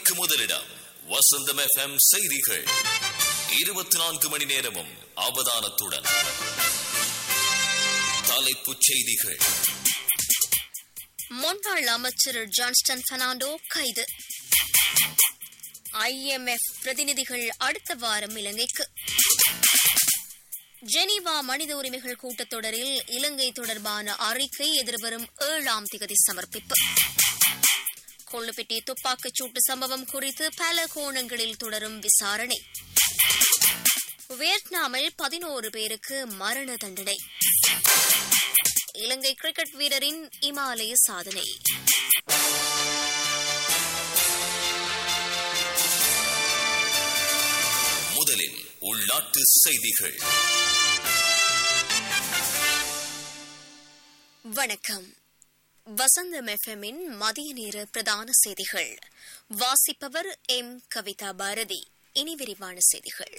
மணிக்கு முதலிடம் வசந்தம் எஃப்எம் செய்திகள் இருபத்தி நான்கு மணி நேரமும் அவதானத்துடன் தலைப்புச் செய்திகள் முன்னாள் அமைச்சர் ஜான்ஸ்டன் பெர்னாண்டோ கைது ஐஎம்எஃப் பிரதிநிதிகள் அடுத்த வாரம் இலங்கைக்கு ஜெனீவா மனித உரிமைகள் கூட்டத்தொடரில் இலங்கை தொடர்பான அறிக்கை எதிர்வரும் ஏழாம் திகதி சமர்ப்பிப்பு கொள்ளுப்பட்டி துப்பாக்கிச் சூட்டு சம்பவம் குறித்து பல கோணங்களில் தொடரும் விசாரணை வியட்நாமில் பதினோரு பேருக்கு மரண தண்டனை இலங்கை கிரிக்கெட் வீரரின் இமாலய சாதனை முதலில் உள்நாட்டு செய்திகள் வணக்கம் வசந்தம் எஃப்எம்மின் மதிய நேர பிரதான செய்திகள் வாசிப்பவர் எம் கவிதா பாரதி இனி விரிவான செய்திகள்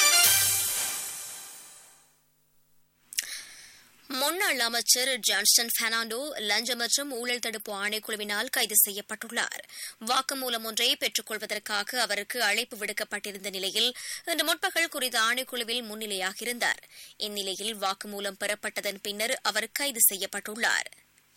முன்னாள் அமைச்சர் ஜான்ஸ்டன் பெர்னாண்டோ லஞ்ச மற்றும் ஊழல் தடுப்பு ஆணைக்குழுவினால் கைது செய்யப்பட்டுள்ளார் வாக்குமூலம் ஒன்றை பெற்றுக் கொள்வதற்காக அவருக்கு அழைப்பு விடுக்கப்பட்டிருந்த நிலையில் இன்று முற்பகல் குறித்த ஆணைக்குழுவில் முன்னிலையாகியிருந்தார் இந்நிலையில் வாக்குமூலம் பெறப்பட்டதன் பின்னர் அவர் கைது செய்யப்பட்டுள்ளார்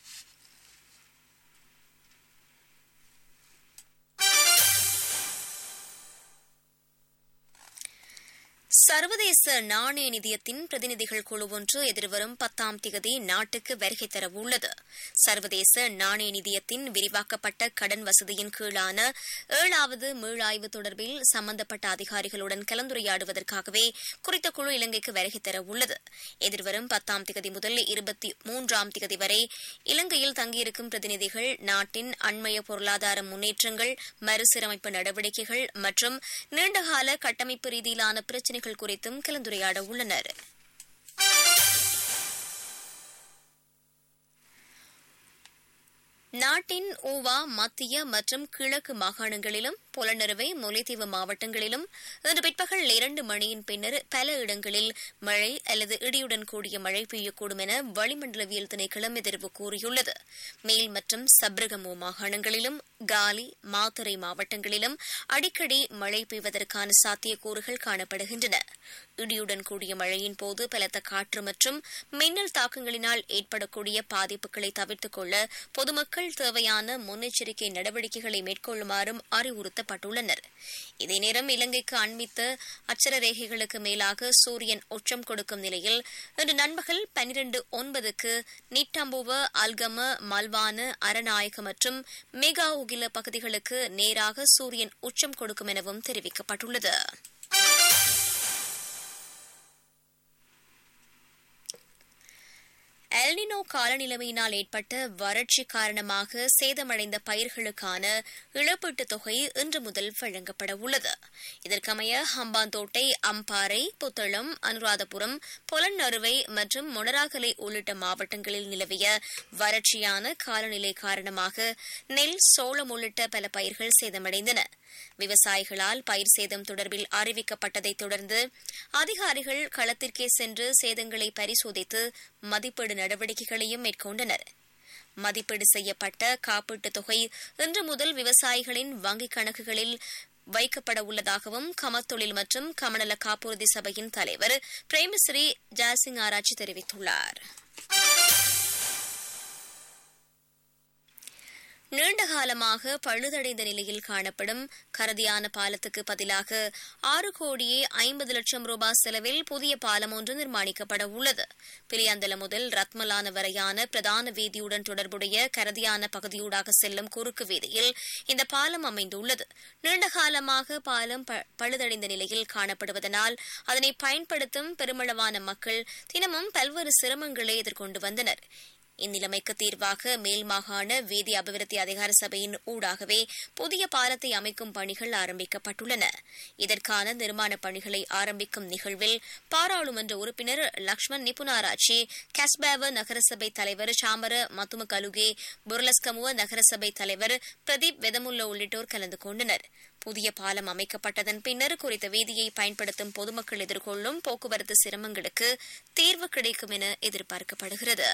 சர்வதேச நாணய நிதியத்தின் பிரதிநிதிகள் குழு ஒன்று எதிர்வரும் பத்தாம் திகதி நாட்டுக்கு வருகை தரவுள்ளது சர்வதேச நாணய நிதியத்தின் விரிவாக்கப்பட்ட கடன் வசதியின் கீழான ஏழாவது மீளாய்வு தொடர்பில் சம்பந்தப்பட்ட அதிகாரிகளுடன் கலந்துரையாடுவதற்காகவே குறித்த குழு இலங்கைக்கு வருகை தரவுள்ளது எதிர்வரும் பத்தாம் திகதி முதல் இருபத்தி மூன்றாம் திகதி வரை இலங்கையில் தங்கியிருக்கும் பிரதிநிதிகள் நாட்டின் அண்மைய பொருளாதார முன்னேற்றங்கள் மறுசீரமைப்பு நடவடிக்கைகள் மற்றும் நீண்டகால கட்டமைப்பு ரீதியிலான பிரச்சினைகள் குறித்தும் கலந்துரையாட உள்ளனர் நாட்டின் ஊவா மத்திய மற்றும் கிழக்கு மாகாணங்களிலும் புலனறுவை முல்லைத்தீவு மாவட்டங்களிலும் இன்று பிற்பகல் இரண்டு மணியின் பின்னர் பல இடங்களில் மழை அல்லது இடியுடன் கூடிய மழை பெய்யக்கூடும் என வளிமண்டலவியல் திணைக்களம் எதிர்வு கூறியுள்ளது மேல் மற்றும் சப்ரகமோ மாகாணங்களிலும் காலி மாத்தறை மாவட்டங்களிலும் அடிக்கடி மழை பெய்வதற்கான சாத்தியக்கூறுகள் காணப்படுகின்றன இடியுடன் கூடிய மழையின் போது பலத்த காற்று மற்றும் மின்னல் தாக்கங்களினால் ஏற்படக்கூடிய பாதிப்புகளை தவிர்த்துக் கொள்ள பொதுமக்கள் தேவையான முன்னெச்சரிக்கை நடவடிக்கைகளை மேற்கொள்ளுமாறும் அறிவுறுத்தப்பட்டுள்ளனர் இதே நேரம் இலங்கைக்கு அண்மித்த அச்சர ரேகைகளுக்கு மேலாக சூரியன் உச்சம் கொடுக்கும் நிலையில் இன்று நண்பகல் பனிரண்டு ஒன்பதுக்கு நிட்டம்புவ அல்கம மல்வான அரநாயக மற்றும் மெகா உகில பகுதிகளுக்கு நேராக சூரியன் உச்சம் கொடுக்கும் எனவும் தெரிவிக்கப்பட்டுள்ளது எல்னினோ காலநிலைமையினால் ஏற்பட்ட வறட்சி காரணமாக சேதமடைந்த பயிர்களுக்கான இழப்பீட்டுத் தொகை இன்று முதல் வழங்கப்பட உள்ளது இதற்கமைய ஹம்பாந்தோட்டை அம்பாறை புத்தளம் அனுராதபுரம் பொலன்னறுவை மற்றும் மொனராகலை உள்ளிட்ட மாவட்டங்களில் நிலவிய வறட்சியான காலநிலை காரணமாக நெல் சோளம் உள்ளிட்ட பல பயிர்கள் சேதமடைந்தன விவசாயிகளால் பயிர் சேதம் தொடர்பில் அறிவிக்கப்பட்டதைத் தொடர்ந்து அதிகாரிகள் களத்திற்கே சென்று சேதங்களை பரிசோதித்து மதிப்பீடு நடவடிக்கைகளையும் மேற்கொண்டனர் மதிப்பீடு செய்யப்பட்ட காப்பீட்டுத் தொகை இன்று முதல் விவசாயிகளின் வங்கிக் கணக்குகளில் வைக்கப்பட உள்ளதாகவும் கமத்தொழில் மற்றும் கமநல காப்புறுதி சபையின் தலைவர் பிரேமஸ்ரீ ஜாசிங் ஆராய்ச்சி தெரிவித்துள்ளார் நீண்ட காலமாக பழுதடைந்த நிலையில் காணப்படும் கரதியான பாலத்துக்கு பதிலாக ஆறு கோடியே ஐம்பது லட்சம் ரூபாய் செலவில் புதிய பாலம் ஒன்று நிர்மாணிக்கப்பட உள்ளது பிலியாந்தல முதல் ரத்மலான வரையான பிரதான வீதியுடன் தொடர்புடைய கரதியான பகுதியூடாக செல்லும் குறுக்கு வீதியில் இந்த பாலம் அமைந்துள்ளது நீண்ட காலமாக பாலம் பழுதடைந்த நிலையில் காணப்படுவதனால் அதனை பயன்படுத்தும் பெருமளவான மக்கள் தினமும் பல்வேறு சிரமங்களை எதிர்கொண்டு வந்தனர் இந்நிலைமைக்கு தீர்வாக மேல் மாகாண வீதி அபிவிருத்தி அதிகார சபையின் ஊடாகவே புதிய பாலத்தை அமைக்கும் பணிகள் ஆரம்பிக்கப்பட்டுள்ளன இதற்கான நிர்மாணப் பணிகளை ஆரம்பிக்கும் நிகழ்வில் பாராளுமன்ற உறுப்பினர் லக்ஷ்மண் நிபுணாராட்சி கஸ்பேவ நகரசபை தலைவர் சாமர மத்தும கலுகே புர்லஸ்கமுவ நகரசபை தலைவர் பிரதீப் வெதமுல்ல உள்ளிட்டோர் கலந்து கொண்டனர் புதிய பாலம் அமைக்கப்பட்டதன் பின்னர் குறித்த வீதியை பயன்படுத்தும் பொதுமக்கள் எதிர்கொள்ளும் போக்குவரத்து சிரமங்களுக்கு தீர்வு கிடைக்கும் என எதிர்பார்க்கப்படுகிறது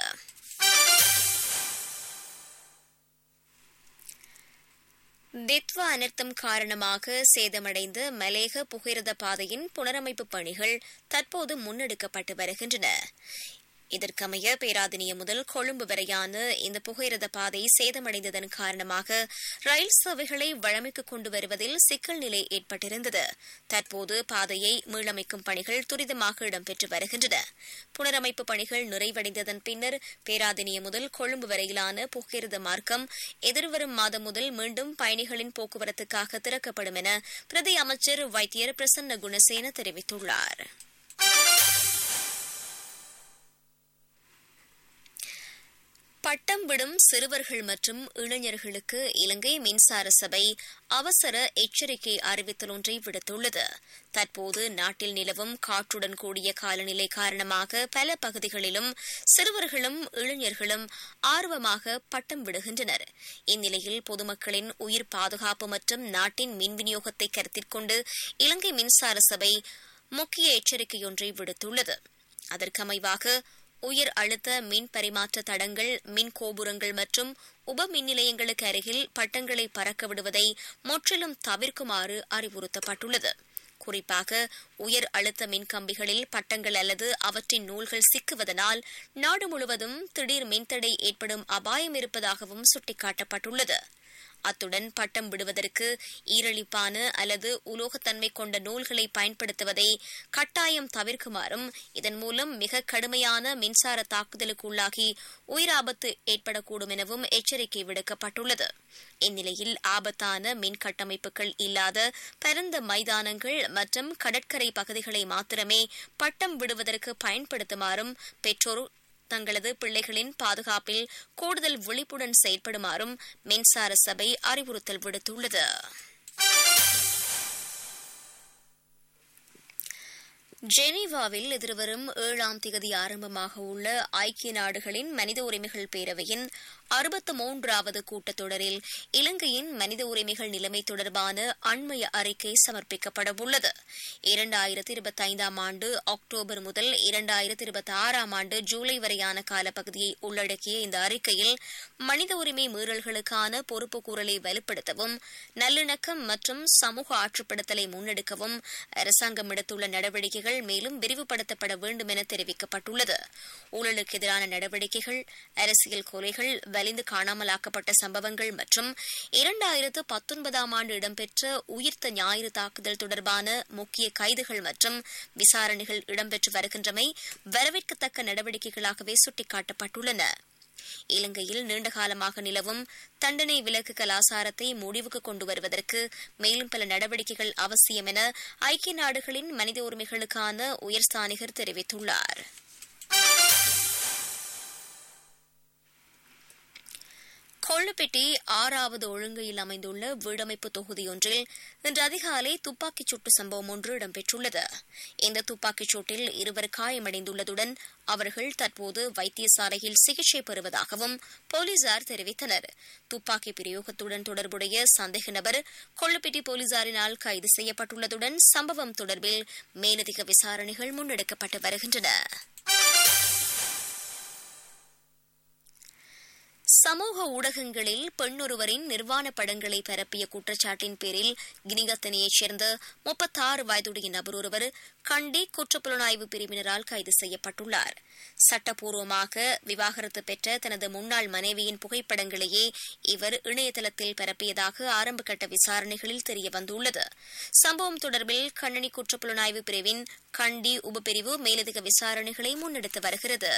தித்வா அனர்த்தம் காரணமாக சேதமடைந்த மலேக புகையிரத பாதையின் புனரமைப்பு பணிகள் தற்போது முன்னெடுக்கப்பட்டு வருகின்றன இதற்கமைய பேராதனிய முதல் கொழும்பு வரையான இந்த புகையிரத பாதை சேதமடைந்ததன் காரணமாக ரயில் சேவைகளை வழமைக்கு கொண்டு வருவதில் சிக்கல் நிலை ஏற்பட்டிருந்தது தற்போது பாதையை மீளமைக்கும் பணிகள் துரிதமாக இடம்பெற்று வருகின்றன புனரமைப்பு பணிகள் நிறைவடைந்ததன் பின்னர் பேராதனிய முதல் கொழும்பு வரையிலான புகையிரத மார்க்கம் எதிர்வரும் மாதம் முதல் மீண்டும் பயணிகளின் போக்குவரத்துக்காக திறக்கப்படும் என பிரதி அமைச்சர் வைத்தியர் பிரசன்ன குணசேன தெரிவித்துள்ளார் பட்டம் விடும் சிறுவர்கள் மற்றும் இளைஞர்களுக்கு இலங்கை மின்சார சபை அவசர எச்சரிக்கை அறிவித்தல் ஒன்றை விடுத்துள்ளது தற்போது நாட்டில் நிலவும் காற்றுடன் கூடிய காலநிலை காரணமாக பல பகுதிகளிலும் சிறுவர்களும் இளைஞர்களும் ஆர்வமாக பட்டம் விடுகின்றனர் இந்நிலையில் பொதுமக்களின் உயிர் பாதுகாப்பு மற்றும் நாட்டின் மின் விநியோகத்தை கருத்தில் கொண்டு இலங்கை மின்சார சபை முக்கிய எச்சரிக்கையொன்றை விடுத்துள்ளது அதற்கமைவாக உயர் அழுத்த மின் பரிமாற்ற தடங்கள் மின் கோபுரங்கள் மற்றும் உப மின் நிலையங்களுக்கு அருகில் பட்டங்களை பறக்க விடுவதை முற்றிலும் தவிர்க்குமாறு அறிவுறுத்தப்பட்டுள்ளது குறிப்பாக உயர் அழுத்த மின் கம்பிகளில் பட்டங்கள் அல்லது அவற்றின் நூல்கள் சிக்குவதனால் நாடு முழுவதும் திடீர் மின்தடை ஏற்படும் அபாயம் இருப்பதாகவும் சுட்டிக்காட்டப்பட்டுள்ளது அத்துடன் பட்டம் விடுவதற்கு ஈரழிப்பான அல்லது உலோகத்தன்மை கொண்ட நூல்களை பயன்படுத்துவதை கட்டாயம் தவிர்க்குமாறும் இதன் மூலம் மிக கடுமையான மின்சார தாக்குதலுக்கு உள்ளாகி உயிராபத்து ஏற்படக்கூடும் எனவும் எச்சரிக்கை விடுக்கப்பட்டுள்ளது இந்நிலையில் ஆபத்தான மின் கட்டமைப்புகள் இல்லாத பரந்த மைதானங்கள் மற்றும் கடற்கரை பகுதிகளை மாத்திரமே பட்டம் விடுவதற்கு பயன்படுத்துமாறும் பெற்றோர் தங்களது பிள்ளைகளின் பாதுகாப்பில் கூடுதல் விழிப்புடன் செயல்படுமாறும் மின்சார சபை அறிவுறுத்தல் விடுத்துள்ளது ஜெனீவாவில் எதிர்வரும் ஏழாம் திகதி ஆரம்பமாக உள்ள ஐக்கிய நாடுகளின் மனித உரிமைகள் பேரவையின் அறுபத்து மூன்றாவது கூட்டத்தொடரில் இலங்கையின் மனித உரிமைகள் நிலைமை தொடர்பான அண்மைய அறிக்கை சமர்ப்பிக்கப்பட உள்ளது இரண்டாயிரத்தி இருபத்தி ஐந்தாம் ஆண்டு அக்டோபர் முதல் இரண்டாயிரத்தி இருபத்தி ஆறாம் ஆண்டு ஜூலை வரையான காலப்பகுதியை உள்ளடக்கிய இந்த அறிக்கையில் மனித உரிமை மீறல்களுக்கான பொறுப்புக்கூறலை வலுப்படுத்தவும் நல்லிணக்கம் மற்றும் சமூக ஆற்றுப்படுத்தலை முன்னெடுக்கவும் அரசாங்கம் எடுத்துள்ள நடவடிக்கைகள் மேலும் விரிவுபடுத்தப்பட வேண்டும் என தெரிவிக்கப்பட்டுள்ளது ஊழலுக்கு எதிரான நடவடிக்கைகள் அரசியல் கொலைகள் வலிந்து காணாமலாக்கப்பட்ட சம்பவங்கள் மற்றும் இரண்டாயிரத்து பத்தொன்பதாம் ஆண்டு இடம்பெற்ற உயிர்த்த ஞாயிறு தாக்குதல் தொடர்பான முக்கிய கைதுகள் மற்றும் விசாரணைகள் இடம்பெற்று வருகின்றமை வரவேற்கத்தக்க நடவடிக்கைகளாகவே சுட்டிக்காட்டப்பட்டுள்ளன இலங்கையில் நீண்டகாலமாக நிலவும் தண்டனை விலக்கு கலாசாரத்தை முடிவுக்கு கொண்டு வருவதற்கு மேலும் பல நடவடிக்கைகள் அவசியம் என ஐக்கிய நாடுகளின் மனித உரிமைகளுக்கான உயர்ஸ்தானிகர் தெரிவித்துள்ளார் கொள்ளுப்பட்டி ஆறாவது ஒழுங்கையில் அமைந்துள்ள வீடமைப்பு தொகுதியொன்றில் இன்று அதிகாலை துப்பாக்கிச் சூட்டு சம்பவம் ஒன்று இடம்பெற்றுள்ளது இந்த துப்பாக்கிச் சூட்டில் இருவர் காயமடைந்துள்ளதுடன் அவர்கள் தற்போது வைத்தியசாலையில் சிகிச்சை பெறுவதாகவும் போலீசார் தெரிவித்தனர் துப்பாக்கி பிரயோகத்துடன் தொடர்புடைய சந்தேக நபர் கொள்ளுப்பட்டி போலீசாரினால் கைது செய்யப்பட்டுள்ளதுடன் சம்பவம் தொடர்பில் மேலதிக விசாரணைகள் முன்னெடுக்கப்பட்டு வருகின்றன சமூக ஊடகங்களில் பெண்ணொருவரின் நிர்வாண படங்களை பரப்பிய குற்றச்சாட்டின் பேரில் கினிகத்தனையைச் சேர்ந்த முப்பத்தாறு வயதுடைய நபர் ஒருவர் கண்டி குற்றப்புலனாய்வு பிரிவினரால் கைது செய்யப்பட்டுள்ளார் சட்டப்பூர்வமாக விவாகரத்து பெற்ற தனது முன்னாள் மனைவியின் புகைப்படங்களையே இவர் இணையதளத்தில் பரப்பியதாக ஆரம்பகட்ட விசாரணைகளில் தெரியவந்துள்ளது சம்பவம் தொடர்பில் கண்ணனி குற்றப்புலனாய்வு பிரிவின் கண்டி உபபிரிவு மேலதிக விசாரணைகளை முன்னெடுத்து வருகிறது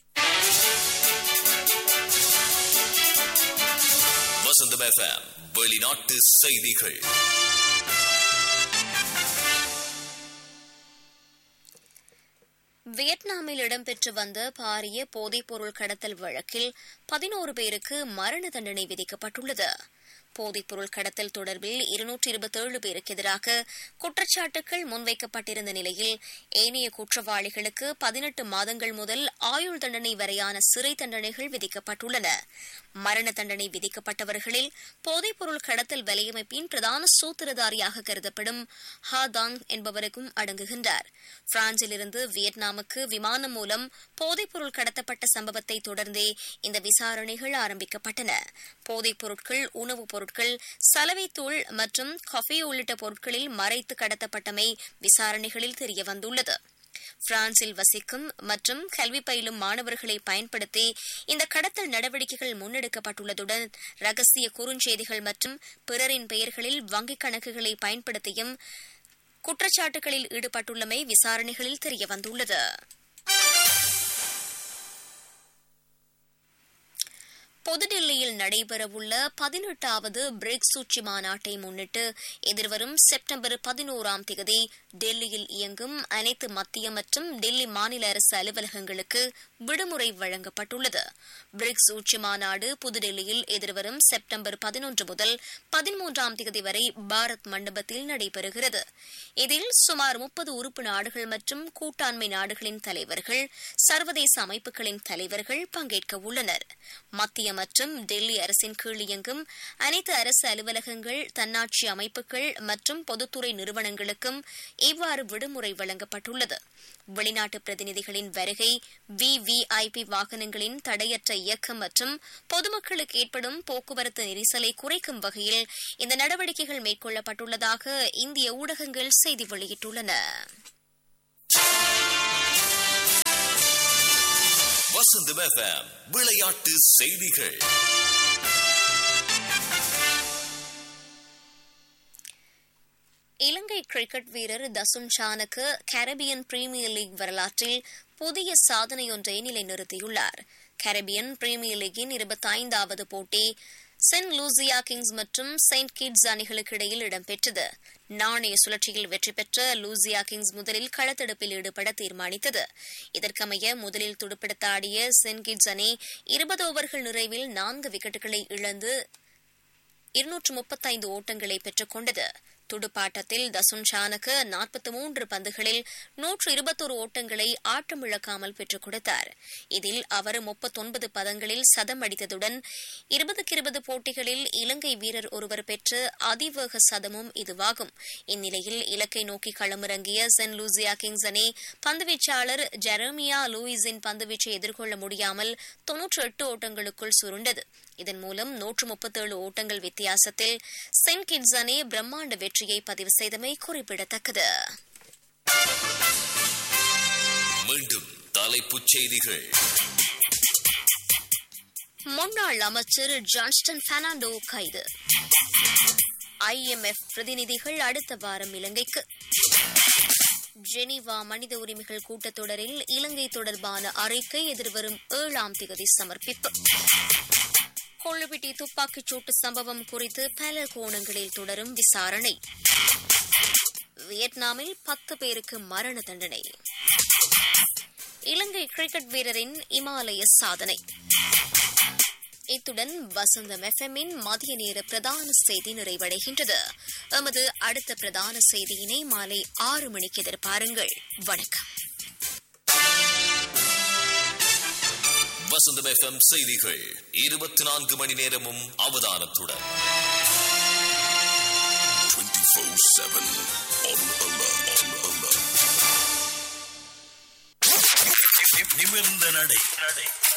வசந்தம் எஃப்எம் வெளிநாட்டு செய்திகள் வியட்நாமில் இடம்பெற்று வந்த பாரிய போதைப்பொருள் கடத்தல் வழக்கில் பதினோரு பேருக்கு மரண தண்டனை விதிக்கப்பட்டுள்ளது போதைப்பொருள் கடத்தல் தொடர்பில் இருநூற்றி இருபத்தேழு பேருக்கு எதிராக குற்றச்சாட்டுகள் முன்வைக்கப்பட்டிருந்த நிலையில் ஏனைய குற்றவாளிகளுக்கு பதினெட்டு மாதங்கள் முதல் ஆயுள் தண்டனை வரையான சிறை தண்டனைகள் விதிக்கப்பட்டுள்ளன மரண தண்டனை விதிக்கப்பட்டவர்களில் போதைப்பொருள் கடத்தல் வலையமைப்பின் பிரதான சூத்திரதாரியாக கருதப்படும் ஹாதாங் என்பவருக்கும் அடங்குகின்றார் பிரான்சிலிருந்து வியட்நாமுக்கு விமானம் மூலம் போதைப்பொருள் கடத்தப்பட்ட சம்பவத்தை தொடர்ந்தே இந்த விசாரணைகள் ஆரம்பிக்கப்பட்டன போதைப் பொருட்கள் உணவுப் பொருட்கள் சலவைத்தூள் மற்றும் கஃபே உள்ளிட்ட பொருட்களில் மறைத்து கடத்தப்பட்டமை விசாரணைகளில் தெரியவந்துள்ளது பிரான்சில் வசிக்கும் மற்றும் கல்வி பயிலும் மாணவர்களை பயன்படுத்தி இந்த கடத்தல் நடவடிக்கைகள் முன்னெடுக்கப்பட்டுள்ளதுடன் ரகசிய குறுஞ்செய்திகள் மற்றும் பிறரின் பெயர்களில் வங்கிக் கணக்குகளை பயன்படுத்தியும் குற்றச்சாட்டுகளில் ஈடுபட்டுள்ளமை விசாரணைகளில் தெரியவந்துள்ளது புதுடில்லியில் நடைபெறவுள்ள பதினெட்டாவது பிரிக்ஸ் உச்சி மாநாட்டை முன்னிட்டு எதிர்வரும் செப்டம்பர் பதினோராம் தேதி டெல்லியில் இயங்கும் அனைத்து மத்திய மற்றும் டெல்லி மாநில அரசு அலுவலகங்களுக்கு விடுமுறை வழங்கப்பட்டுள்ளது பிரிக்ஸ் உச்சி மாநாடு புதுடெல்லியில் எதிர்வரும் செப்டம்பர் பதினொன்று முதல் பதிமூன்றாம் தேதி வரை பாரத் மண்டபத்தில் நடைபெறுகிறது இதில் சுமார் முப்பது உறுப்பு நாடுகள் மற்றும் கூட்டாண்மை நாடுகளின் தலைவர்கள் சர்வதேச அமைப்புகளின் தலைவர்கள் பங்கேற்க உள்ளனர் மத்திய மற்றும் டெல்லி அரசின் கீழ் இயங்கும் அனைத்து அரசு அலுவலகங்கள் தன்னாட்சி அமைப்புகள் மற்றும் பொதுத்துறை நிறுவனங்களுக்கும் இவ்வாறு விடுமுறை வழங்கப்பட்டுள்ளது வெளிநாட்டு பிரதிநிதிகளின் வருகை விவிஐபி வாகனங்களின் தடையற்ற இயக்கம் மற்றும் பொதுமக்களுக்கு ஏற்படும் போக்குவரத்து நெரிசலை குறைக்கும் வகையில் இந்த நடவடிக்கைகள் மேற்கொள்ளப்பட்டுள்ளதாக இந்திய ஊடகங்கள் செய்தி வெளியிட்டுள்ளன வசந்தம் எஃப்எம் விளையாட்டு செய்திகள் இலங்கை கிரிக்கெட் வீரர் தசுன் சானுக்கு கரபியன் பிரீமியர் லீக் வரலாற்றில் புதிய சாதனையொன்றை நிலைநிறுத்தியுள்ளார் கரபியன் பிரீமியர் லீக்கின் இருபத்தைந்தாவது போட்டி சென்ட் லூசியா கிங்ஸ் மற்றும் செயின்ட் கிட்ஸ் அணிகளுக்கு இடையில் இடம்பெற்றது நாணய சுழற்சியில் வெற்றி பெற்ற லூசியா கிங்ஸ் முதலில் களத்தெடுப்பில் ஈடுபட தீர்மானித்தது இதற்கமைய முதலில் துடுப்படுத்த ஆடிய செயின்ட் கிட்ஸ் அணி இருபது ஓவர்கள் நிறைவில் நான்கு விக்கெட்டுகளை இழந்து இருநூற்று முப்பத்தைந்து ஓட்டங்களை பெற்றுக் கொண்டது துடுப்பாட்டத்தில் தசுன் ஷானுக்கு நாற்பத்தி மூன்று பந்துகளில் நூற்று இருபத்தோரு ஓட்டங்களை ஆட்டமிழக்காமல் பெற்றுக் கொடுத்தார் இதில் அவர் முப்பத்தொன்பது பதங்களில் சதம் அடித்ததுடன் இருபதுக்கு இருபது போட்டிகளில் இலங்கை வீரர் ஒருவர் பெற்ற அதிவேக சதமும் இதுவாகும் இந்நிலையில் இலக்கை நோக்கி களமிறங்கிய சென்ட் லூசியா கிங்ஸ் அணி பந்துவீச்சாளர் ஜெரமியா லூயிஸின் பந்துவீச்சை எதிர்கொள்ள முடியாமல் தொன்னூற்று எட்டு ஓட்டங்களுக்குள் சுருண்டது இதன் மூலம் நூற்று முப்பத்தேழு ஓட்டங்கள் வித்தியாசத்தில் சென்ட் கிட்ஸ் அணி பிரம்மாண்ட வெற்றியை பதிவு செய்தமை குறிப்பிடத்தக்கது மீண்டும் தலைப்புச் செய்திகள் முன்னாள் அமைச்சர் ஜான்ஸ்டன் பெர்னாண்டோ கைது ஐஎம்எஃப் பிரதிநிதிகள் அடுத்த வாரம் இலங்கைக்கு ஜெனீவா மனித உரிமைகள் கூட்டத்தொடரில் இலங்கை தொடர்பான அறிக்கை எதிர்வரும் ஏழாம் தேதி சமர்ப்பிப்பு கொள்ளுப்பிட்டி துப்பாக்கிச் சூட்டு சம்பவம் குறித்து பல கோணங்களில் தொடரும் விசாரணை வியட்நாமில் பத்து பேருக்கு மரண தண்டனை இலங்கை கிரிக்கெட் வீரரின் இமாலய சாதனை இத்துடன் வசந்தம் எஃப்எம்மின் மதிய நேர பிரதான செய்தி நிறைவடைகின்றது எமது அடுத்த பிரதான செய்தியினை மாலை ஆறு மணிக்கு எதிர்பாருங்கள் வணக்கம் வசந்தம் எஃப்எம் செய்திகள் இருபத்தி நான்கு மணி நேரமும் அவதானத்துடன் 24/7 on alert, on alert. நிமிர்ந்த நடை